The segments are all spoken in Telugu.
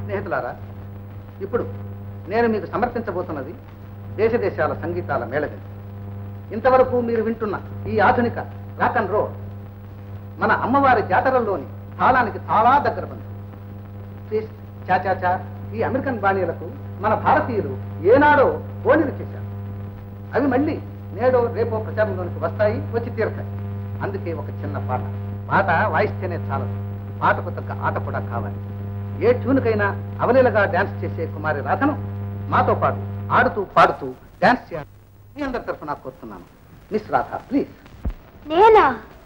స్నేహితులారా ఇప్పుడు నేను మీకు సమర్పించబోతున్నది దేశ దేశాల సంగీతాల మేళవింపు ఇంతవరకు మీరు వింటున్న ఈ ఆధునిక రాక్ అండ్ రోల్ మన అమ్మవారి జాతరల్లోని తాళానికి చాలా దగ్గర బంధువు ట్విస్ట్ చాచాచా ఈ అమెరికన్ బాణీలకు మన భారతీయులు ఏనాడో ఓణిలు చేశారు అవి మళ్ళీ నేడో రేపో ప్రచారంలోనికి వస్తాయి వచ్చి తీరతాయి అందుకే ఒక చిన్న పాట పాట వాయిస్తేనే చాలదు పాటకు తగ్గ ఆట కూడా కావాలి ఏ ట్యూన్కైనా అవలీలగా డాన్స్ చేసే కుమారి రాధను మాతో పాటు ఆడుతూ పాడుతూ డాన్స్ చేయాలి మీ అందరి తరఫున కోరుతున్నాను మిస్ రాధ ప్లీజ్ నేనా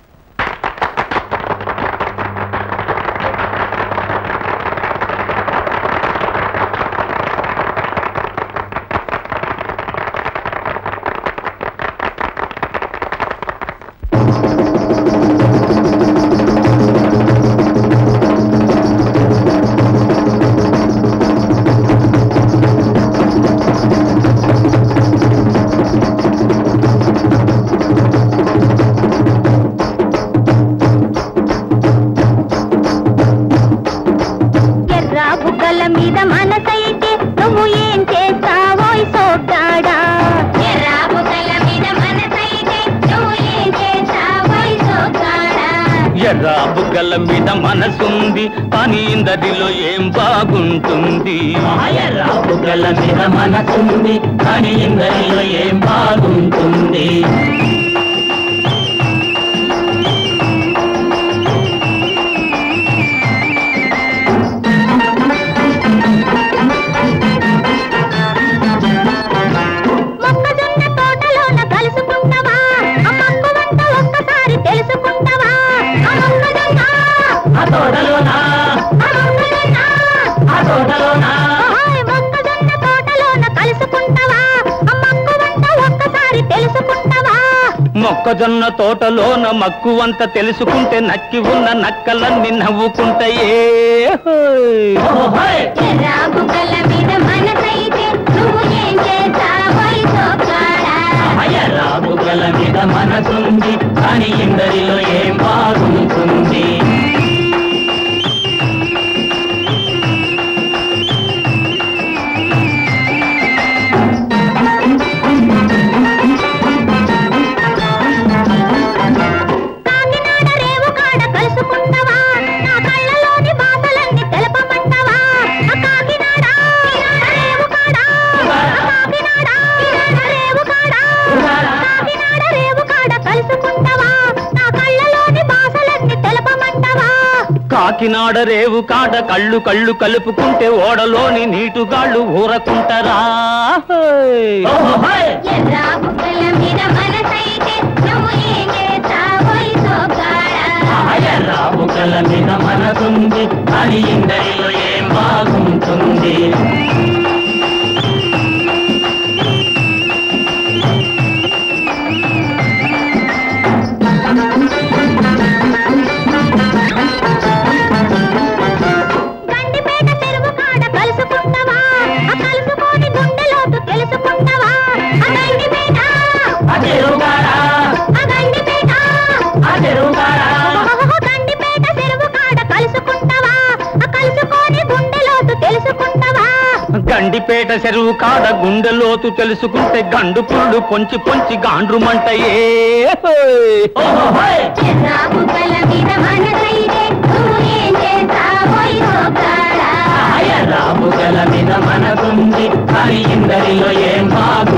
ఎర్ర బుగ్గల మీద మనసైతే నువ్వు ఏం చేస్తావో సోగ్గాడా ఎర్ర బుగ్గల మీద మనసైతే నువ్వు ఏం చేస్తావో సోగ్గాడా ఎర్ర బుగ్గల మీద మనసుంది కానీ ఇందరిలో ఏం బాగుంటుంది ఎర్ర బుగ్గల మీద మనసుంది కానీ ఇందరిలో ఏం బాగుంటుంది మొక్కజొన్న తోటలోన కలుసుకుంటావా ఆ మక్కువంత ఒక్కసారి తెలుసుకుంటావా ఆ మొక్కజొన్న ఆ తోటలోనా ఆ మొక్కజొన్న ఆ తోటలోనా ఓయ్ మొక్కజొన్న తోటలోన కలుసుకుంటావా ఆ మక్కువంత ఒక్కసారి తెలుసుకుంటావా మొక్కజొన్న తోటలోన మక్కువంత తెలుసుకుంటే నక్కి ఉన్న నక్కలన్నీ నవ్వుకుంటాయే హోయ్. ఎర్ర బుగ్గల మీద మనసైతే నువ్వు ఏం చేస్తావో సోగ్గాడా ఎర్ర బుగ్గల మీద మనసుంది కానీ ఇందరిలో ఏం బాగుంటుంది కాకినాడ రేవు కాడ కలుసుకుంటావా నా కళ్ళలోని బాధలన్నీ తెలపమంటావా ఆ కాకినాడ రేవు కాడ ఆ కాకినాడ రేవు కాడ కాకినాడ రేవు కాడ కలుసుకుంటావా నా కళ్ళలోని బాధలన్నీ తెలపమంటావా కాకినాడ రేవు కాడ కళ్ళు కళ్ళు కలుపుకుంటే ఓడలోని నీటుగాళ్ళు ఊరకుంటారా హోయ్. ఎర్ర బుగ్గల మీద మనసైతే నువ్వు ఏం చేస్తావో సోగ్గాడా ఎర్ర బుగ్గల మీద మనసుంది కానీ ఇందరిలో ఏం బాగుంటుంది గండిపేట చెరువు కాడ కలుసుకుంటావా ఆ కలుసుకొని గుండెలోతు తెలుసుకుంటావా ఆ గండిపేట ఆ చెరువుగాడా, ఆ గండిపేట ఆ చెరువుగాడా. ఓహో, గండిపేట చెరువు కాడ కలుసుకుంటావా ఆ కలుసుకొని గుండెలోతు తెలుసుకుంటావా గండిపేట చెరువు కాడ గుండెలోతు తెలుసుకుంటే గండు పుళ్ళు పొంచి పొంచి గాండ్రుమంటయే హోయ్. ఎర్ర బుగ్గల మీద మనసైతే నువ్వు ఏం చేస్తావో సోగ్గాడా ఎర్ర బుగ్గల మీద మనసుంది కానీ ఇందరిలో ఏం బాగు